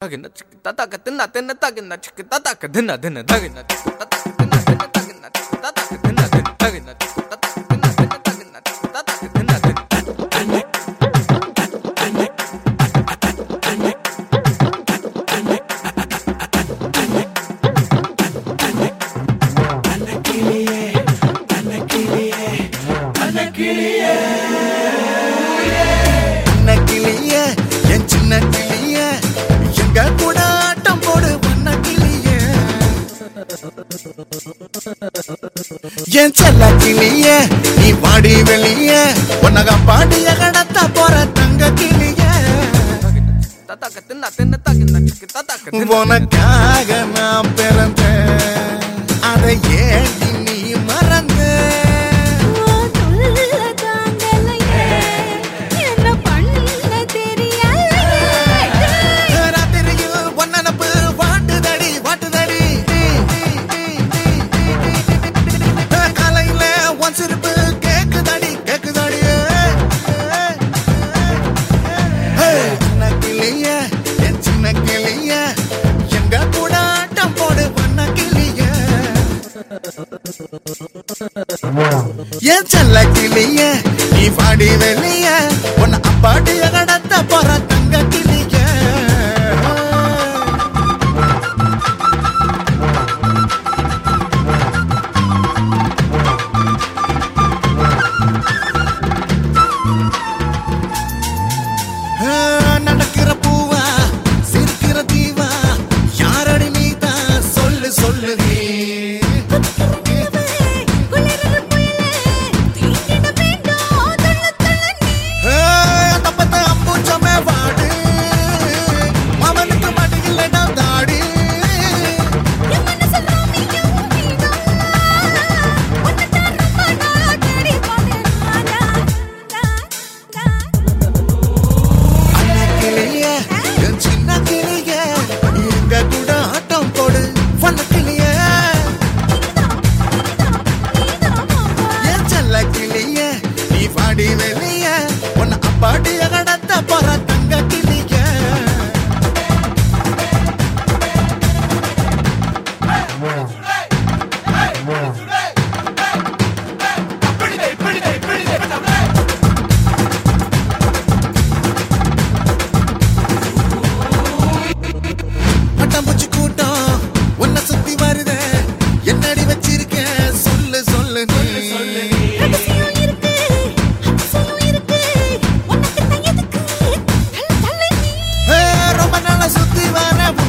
தகின சிக்கு தத்தாக்க தின்னா தின்ன தகின சிக்கு தத்தாக்க தின்ன தின்ன தகின சிக்கு தத்தாக்க தின்னா தின்ன தகின சிக்கு தத்தாக்க தின்ன தின்ன தகின சிக்கு தத்தாக்க தின்னா தின்ன தகின சிக்கு தத்தாக்க தின்ன தின்ன சின்ன கிளிய என் சின்ன கிளிய எங்க கூட ஆட்டம் போடு வண்ண கிளிய என் செல்ல கிளிய நீ பாடி வெளிய உன்னக பாடிய கடத்த போற தங்க கிளிய தத்தாக்க தின்னா தின்ன தகின சிக்கு தத்தாக்க தின்ன உனக்காக நான் பிறந்தேன் அதை ஏண்டி நீ மறந்த ராத்திரியில் ஒன்னனப்பு வாட்டுதடி வாட்டுதடி காலையில ஒன் சிரிப்பு கேக்குதடி கேக்குதடி சின்ன கிளிய என் சின்ன கிளிய எங்க கூட ஆட்டம் போடு வண்ண கிளிய என் செல்ல கிளிய நீ பாடி வெளிய உன்னை அப்பாடிய கடத்த போற தங்க கிளிய நடக்கிற பூவா சிரிக்கிற தீவா யாரடி நீதான் சொல்லு சொல்லு நீ தப்பத்த அம்பூச்சமே வாடு அவனுக்கு மடியில் இடம் தாடி அண்ணா கிளிய என் சின்ன கிளிய எங்க கூட ஆட்டம் போடு வண்ண கிளிய என் செல்ல கிளிய நீ பாடி வெளிய உன்னை அப்பாடிய கடத்த போற தங்க கிளிய பட்டாம்பூச்சி கூட்டம் உன்னை சுத்தி வருதே என்னடி வச்சிருக்க சொல்லு சொல்லு நீ ஏ, ரொம்ப நாளா சுத்தி வர